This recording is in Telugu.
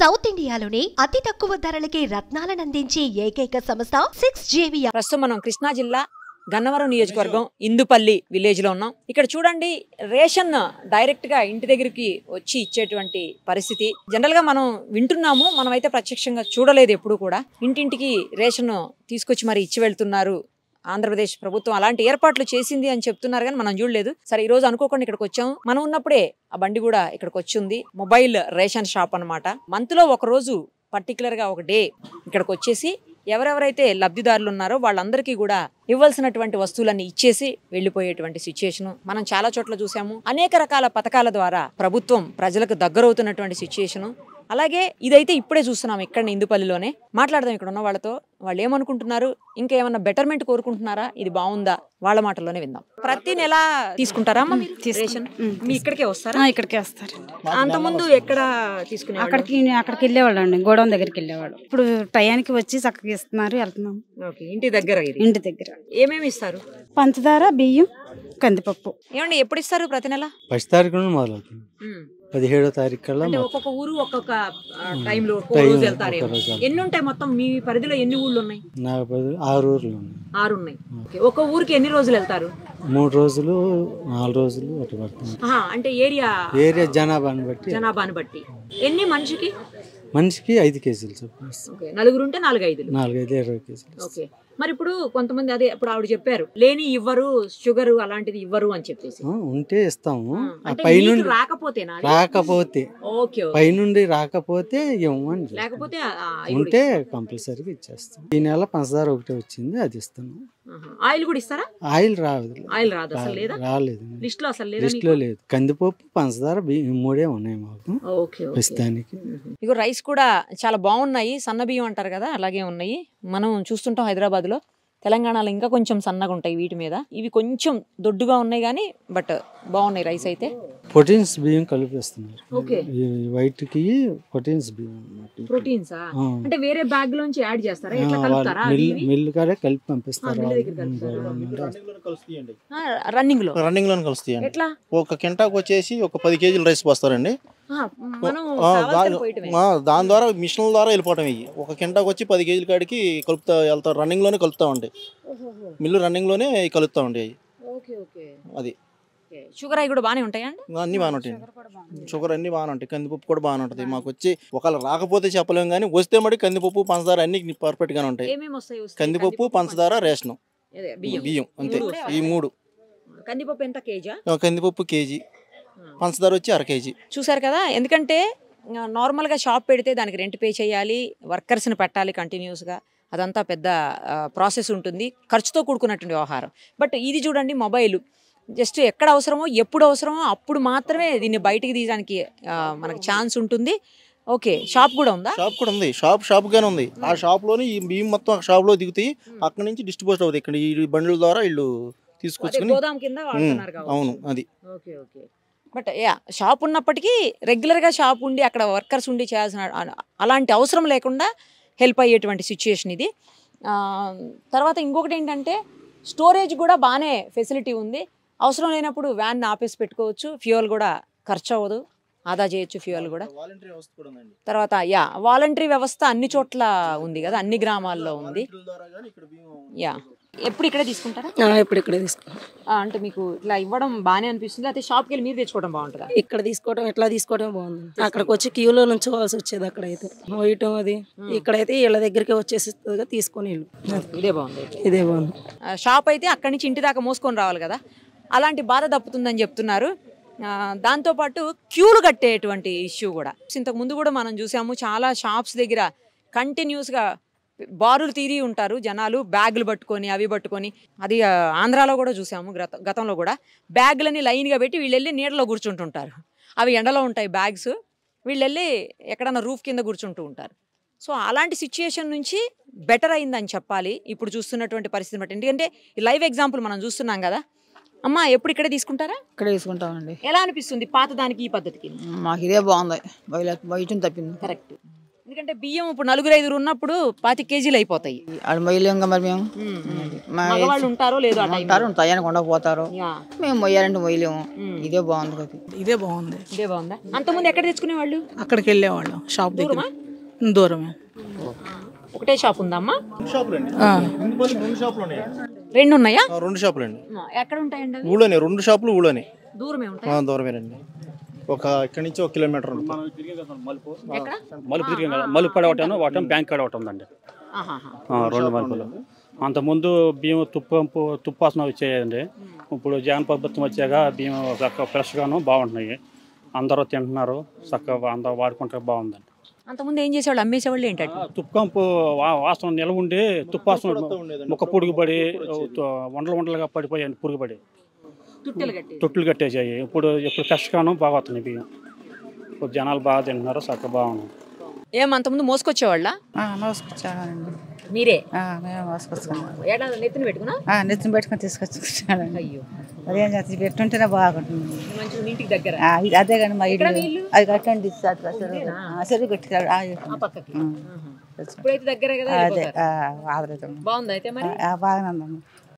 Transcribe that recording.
సౌత్ ఇండియాలోనే అతి తక్కువ ధరలకి రత్నాలనందించే ఏకైక సంస్థ సిక్స్ జేవియా ప్రస్తుతం మనం కృష్ణా జిల్లా గన్నవరం నియోజకవర్గం ఇందుపల్లి విలేజ్ లో ఉన్నాం ఇక్కడ చూడండి రేషన్ డైరెక్ట్ గా ఇంటి దగ్గరికి వచ్చి ఇచ్చేటువంటి పరిస్థితి జనరల్ గా మనం వింటున్నాము మనం అయితే ప్రత్యక్షంగా చూడలేదు ఎప్పుడు కూడా ఇంటింటికి రేషన్ తీసుకొచ్చి మరి ఇచ్చి వెళ్తున్నారు ఆంధ్రప్రదేశ్ ప్రభుత్వం అలాంటి ఏర్పాట్లు చేసింది అని చెప్తున్నారు కానీ మనం చూడలేదు సరే ఈ రోజు అనుకోకుండా ఇక్కడికి వచ్చాం మనం ఉన్నప్పుడే ఆ బండి కూడా ఇక్కడికి వచ్చింది మొబైల్ రేషన్ షాప్ అన్నమాట మంత్ లో ఒక రోజు పర్టికులర్ గా ఒక డే ఇక్కడికి వచ్చేసి ఎవరెవరైతే లబ్ధిదారులు ఉన్నారో వాళ్ళందరికీ కూడా ఇవ్వాల్సినటువంటి వస్తువులన్నీ ఇచ్చేసి వెళ్ళిపోయేటువంటి సిచ్యుయేషన్ మనం చాలా చోట్ల చూసాము అనేక రకాల పథకాల ద్వారా ప్రభుత్వం ప్రజలకు దగ్గరవుతున్నటువంటి సిచ్యుయేషన్ అలాగే ఇదైతే ఇప్పుడే చూస్తున్నాం ఇక్కడ ఇందుపల్లిలోనే మాట్లాడదాం ఇక్కడ ఉన్న వాళ్ళతో వాళ్ళు ఏమనుకుంటున్నారు ఇంకా ఏమన్నా బెటర్మెంట్ కోరుకుంటున్నారా ఇది బాగుందా వాళ్ళ మాటల్లోనే విందాం ప్రతి నెల తీసుకుంటారా అమ్మా మీరు తీసుకుంటాం. రేషన్ ఉమ్, మీ ఇక్కడికే వస్తారా ఆ, ఇక్కడికే వస్తారు అంత ముందు ఎక్కడ తీసుకునే అక్కడికి అక్కడికి వెళ్ళేవాళ్ళు అండి గోడౌన్ దగ్గరికి వెళ్ళేవాళ్ళు ఇప్పుడు టయానికి వచ్చి చక్కగా ఇస్తున్నారు వెళ్తున్నాం ఓకే ఇంటి దగ్గర ఇది ఇంటి దగ్గర ఏమేమి ఇస్తారు పంచదార బియ్యం కందిపప్పు ఏమండి ఎప్పుడు ఇస్తారు ప్రతి నెల ఫస్ట్ తారీఖు నుండి మొదలవుతుంది పదిహేడో తారీఖు కల్లా అంటే మొ- ఒక్కొక్క ఊరు ఒక్కొక్క ఆ, మ్మ్. టైంలో ఒక్కొక్క టైం రోజు వెళ్తారేమో ఒక్కొక్క రోజు వెళ్తారు. ఎన్ని ఉంటాయి మొత్తం మీ పరిధిలో ఎన్ని ఊళ్ళు ఉన్నాయి నాకు పది ఆరు ఊర్లు ఉన్నాయి ఆరు ఉన్నాయి ఓకే. ఒక్క ఊరికి ఎన్ని రోజులు వెళ్తారు మూడు రోజులు నాలుగు రోజులు అటు పడుతుంది ఆహా, అంటే ఏరియా ఏరియా జనాభాని బట్టి జనాభాని బట్టి ఎన్ని మనిషికి మనిషికి ఐదు కేజీలు చొప్పున ఇస్తాం. ఓకే నలుగురు ఉంటే నాలుగు ఐదులు నాలుగైదు ఇరవై కేజీలు ఇస్తాం. ఓకే మరి ఇప్పుడు కొంతమంది అదే ఇప్పుడు ఆవిడ చెప్పారు లేని ఇవ్వరు షుగర్ అలాంటిది ఇవ్వరు అని చెప్పేసి ఆ, ఉంటే ఇస్తాము ఆ, ఆ అంటే పైనుండి మీకు రాకపోతేనా అది? రాకపోతే ఓకే ఓకే. పైనుండి రాకపోతే ఇవ్వమని చెప్తాం. లేకపోతే ఆ, ఆ, ఇవి కూడా ఉంటే కంపల్సరీగా ఇచ్చేస్తాం ఈ నెల పంచదార ఒకటే వచ్చింది అది ఇస్తాను ఆహా. ఆయిల్ కూడా ఇస్తారా ఆయిల్ రాదు ఆయిల్ రాదు అసలు లేదా రాలేదు లిస్ట్ లో అసలు లేదా లిస్ట్ లో లేదు కందిపప్పు పంచదార బియ్యం ఈ మూడే ఉన్నాయి మాకు ఓకే ఓకే ప్రస్తుతానికి ఇగో రైస్ కూడా చాలా బాగున్నాయి సన్న బియ్యం అంటారు కదా అలాగే ఉన్నాయి మనం చూస్తుంటాం హైదరాబాద్ లో తెలంగాణలో ఇంకా కొంచెం సన్నగా ఉంటాయి వీటి మీద ఇవి కొంచెం దొడ్డుగా ఉన్నాయి కానీ బట్ బాగున్నాయి రైస్ అయితే ప్రోటీన్స్ బియ్యం కలిపిస్తున్నారు ఓకే ఈ వైట్ కి ప్రోటీన్స్ బియ్యం అన్నమాట. ప్రోటీన్స్ ఆ. అంటే వేరే బ్యాగ్ లోంచి యాడ్ చేస్తారా ఆ, ఎట్లా వాళ్ళు కలుపుతారా మిల్ మిల్లు కాడే కలిపి పంపిస్తారు మిల్లు వాళ్ళు. దగ్గర కలుపుతారు. కలుస్తాయండి రన్నింగ్ లో రన్నింగ్ లోనే కలుస్తాయండి ఎట్లా ఒక కింటాకు వచ్చేసి ఒక పది కేజీలు రైస్ పోస్తారండి ఆ, మనం ఆ, కావాల్సిన దా- పోయటమే. ఆ, దాని ద్వారా మిషన్ల ద్వారా వెళ్ళిపోవటం ఇవి ఒక కింటాకు వచ్చి పది కేజీల కాడికి కలుపుతా వెళ్తాం రన్నింగ్ లోనే కలుపుతామండి ఓహోహో. మిల్లు రన్నింగ్ లోనే కలుపుతామండి అవి ఓకే ఓకే అది ఓకే. షుగర్ అవి కూడా బాగానే ఉంటాయా అండి అన్ని బాగానే ఉంటాయి షుగర్ అన్ని బాగానే ఉంటాయి కందిపప్పు కూడా బాగానే ఉంటుంది మాకు వచ్చి ఒకవేళ రాకపోతే చెప్పలేము కానీ వస్తే మరి కందిపప్పు పంచదార అన్ని పర్ఫెక్ట్ గానే ఉంటాయి ఏమేమి వస్తాయి వస్తాయి? కందిపప్పు పంచదార రేషన్ అదే, బియ్యం బియ్యం అంతే మూడు ఈ మూడు కందిపప్పు ఎంత కేజా ఆ, కందిపప్పు కేజీ పంచదార వచ్చి అర కేజీ చూసారు కదా ఎందుకంటే ఆ, నార్మల్గా షాప్ పెడితే దానికి రెంట్ పే చేయాలి వర్కర్స్ని పెట్టాలి కంటిన్యూస్గా అదంతా పెద్ద ఆ, ప్రాసెస్ ఉంటుంది ఖర్చుతో కూడుకున్నటువంటి వ్యవహారం బట్ ఇది చూడండి మొబైల్ జస్ట్ ఎక్కడ అవసరమో ఎప్పుడు అవసరమో అప్పుడు మాత్రమే దీన్ని బయటికి తీయడానికి ఆ, మనకి ఛాన్స్ ఉంటుంది ఓకే షాప్ కూడా ఉందా షాప్ కూడా ఉంది షాప్ షాప్ గానే ఉంది ఆ షాప్ లోని ఈ బియ్యం మొత్తం ఆ షాప్ లో దిగుతాయి అక్కడ నుంచి డిస్ట్రిబ్యూట్ అవుతాయి ఇక్కడ ఈ బండ్ల ద్వారా వీళ్ళు అదే తీసుకొచ్చుకుని గోదాం కింద ఉమ్, వాడుతున్నారు కావచ్చు. అవును అది okay okay but ya shop ఉన్నప్పటికీ రెగ్యులర్గా షాప్ ఉండి అక్కడ వర్కర్స్ ఉండి చేయాల్సిన అ- అలాంటి అవసరం లేకుండా హెల్ప్ అయ్యేటువంటి సిచ్యుయేషన్ ఇది ఆ, తర్వాత ఇంకొకటి ఏంటంటే స్టోరేజ్ కూడా బాగానే ఫెసిలిటీ ఉంది అవసరం లేనప్పుడు వ్యాన్ ఆపేసి పెట్టుకోవచ్చు ఫ్యూయల్ కూడా ఖర్చు అవ్వదు ఆదా చేయొచ్చు ఫ్యూయల్ కూడా తర్వాత యా వాలంటరీ వ్యవస్థ అన్ని చోట్ల ఉంది కదా అన్ని గ్రామాల్లో ఉంది యా ఎప్పుడు ఇక్కడే తీసుకుంటారా ఆ, ఇప్పుడు ఇక్కడ తీసుకుంటాం ఆ, అంటే మీకు ఇట్లా ఇవ్వడం బాగానే అనిపిస్తుంది అయితే షాప్కి వెళ్ళి మీరు తెచ్చుకోవడం బాగుంటుందా ఇక్కడ తీసుకోవడం ఎట్లా తీసుకోవడం బాగుంది అక్కడికి వచ్చి క్యూలో నుంచోవాల్సి వచ్చేది అక్కడైతే మోయటం అది ఇక్కడైతే వీళ్ళ దగ్గరికి వచ్చేసి తీసుకొని వెళ్ళు ఇదే బాగుంది అయితే. ఇదే బాగుంది ఆ, షాప్ అయితే అక్కడి నుంచి ఇంటి దాకా మోసుకొని రావాలి కదా అలాంటి బాధ తప్పుతుందని చెప్తున్నారు ఆ, దాంతోపాటు క్యూలు కట్టేటువంటి ఇష్యూ కూడా ఇంతకు ముందు కూడా మనం చూసాము చాలా షాప్స్ దగ్గర కంటిన్యూస్గా బారులు తీరి ఉంటారు జనాలు బ్యాగులు పట్టుకొని అవి పట్టుకొని అది ఆ, ఆంధ్రాలో కూడా చూసాము గత గతంలో కూడా బ్యాగులని లైన్గా పెట్టి వీళ్ళు వెళ్ళి నీడలో కూర్చుంటుంటారు అవి ఎండలో ఉంటాయి బ్యాగ్స్ వీళ్ళు వెళ్ళి ఎక్కడన్నా రూఫ్ కింద కూర్చుంటూ ఉంటారు సో అలాంటి సిచ్యుయేషన్ నుంచి బెటర్ అయిందని చెప్పాలి ఇప్పుడు చూస్తున్నటువంటి పరిస్థితి బట్టి ఎందుకంటే ఈ లైవ్ ఎగ్జాంపుల్ మనం చూస్తున్నాం కదా అమ్మ ఎప్పుడు ఇక్కడే తీసుకుంటారా ఇక్కడ తీసుకుంటామండి ఎలా అనిపిస్తుంది పాత దానికి ఈ పద్ధతికి మాకు ఇదే బాగుంది బయట బయట తప్పింది కరెక్ట్ ఎందుకంటే బియ్యం ఇప్పుడు నలుగురు ఐదుగురు ఉన్నప్పుడు పాతి కేజీలు అయిపోతాయి ఆడ మొయ్యలేం కదా మరి మేము మా మగవాళ్ళు ఉంటారో లేదో ఆ టైంలో. ఉంటారు టయానికి ఉండకపోతారు యా. మేము మొయ్యాలంటే మొయ్యలేము ఇదే బాగుంది కదా ఇదే బాగుంది ఇదే బాగుందా అంతకుముందు ఎక్కడ తెచ్చుకునేవాళ్ళు అక్కడికి వెళ్ళేవాళ్ళం షాప్ దగ్గర దూరమా? దూరమే ఒకటే షాప్ ఉందమ్మా షాపులు అండి ఆ. ఇందుపల్లి రెండు షాపులు ఉన్నాయి రెండు ఉన్నాయా ఆ, రెండు షాపులు అండి ఆ, ఎక్కడ ఉంటాయండి అవి? ఊళ్ళోనే రెండు షాపులు ఊళ్ళోనే దూరమే ఉంటాయి ఆ, దూరమేనండి ఒక ఇక్కడి నుంచి ఒక కిలోమీటర్ ఉంటుంది ఎక్కడ మలుపు తిరిగి మలుపు కాడ ఒకటి ఒకటి బ్యాంక్ కాడ ఒకటి ఉందండి ఆహాహా. ఆ, రెండు మలుపులు అంతకుముందు బియ్యం తుప్పు తుప్పాసన వచ్చేయండి ఇప్పుడు జగన్ ప్రభుత్వం వచ్చాక బియ్యం చక్కగా ఫ్రెష్గాను బాగుంటున్నాయి అందరూ తింటున్నారు చక్కగా అందరూ వాడుకుంటే బాగుందండి అంతకుముందు ఏం చేసేవాళ్ళు అమ్మేసేవాళ్ళు ఏంటంటే ఆ, తుప్పకంపు వా- వాసన నిలవ ఉండి తుప్పాసన ముక్క పురుగుపడి వండలు వండలుగా పడిపోయాయి పురుగుపడి తుట్టెలు కట్టి తొట్టులు కట్టేసాయి ఇప్పుడు ఇప్పుడు ఫ్రెష్గాను బాగా వస్తున్నాయి బియ్యం ఇప్పుడు జనాలు బాగా తింటున్నారు చక్కగా బాగున్నాయి ఏం అంతకుముందు మోసుకొచ్చేవాళ్ళ మోసుకొచ్చానండి మీరే మేము మోసుకొచ్చుకున్నాం ఏడా నెత్తిన పెట్టుకున్నా నెత్తిన పెట్టుకొని తీసుకొచ్చుకున్నానండి అయ్యో అదేం చేస్తే పెట్టుంటేనే బాగుంటుంది మంచిగా ఇంటికి దగ్గర ఆ, ఇది అదే కానీ మా ఎక్కడ ఇల్లు మీ ఇల్లు? అది కట్టండి ఇది అది కట్టారు. ఆ, చెరువు కట్టారు ఆ, ఆ పక్కకి ఉం. ఇప్పుడైతే దగ్గర కదా అదే వెళ్ళిపోతారు. ఆ, ఆదరవుతాం బాగుంది అయితే మరి బాగానే ఉందమ్మా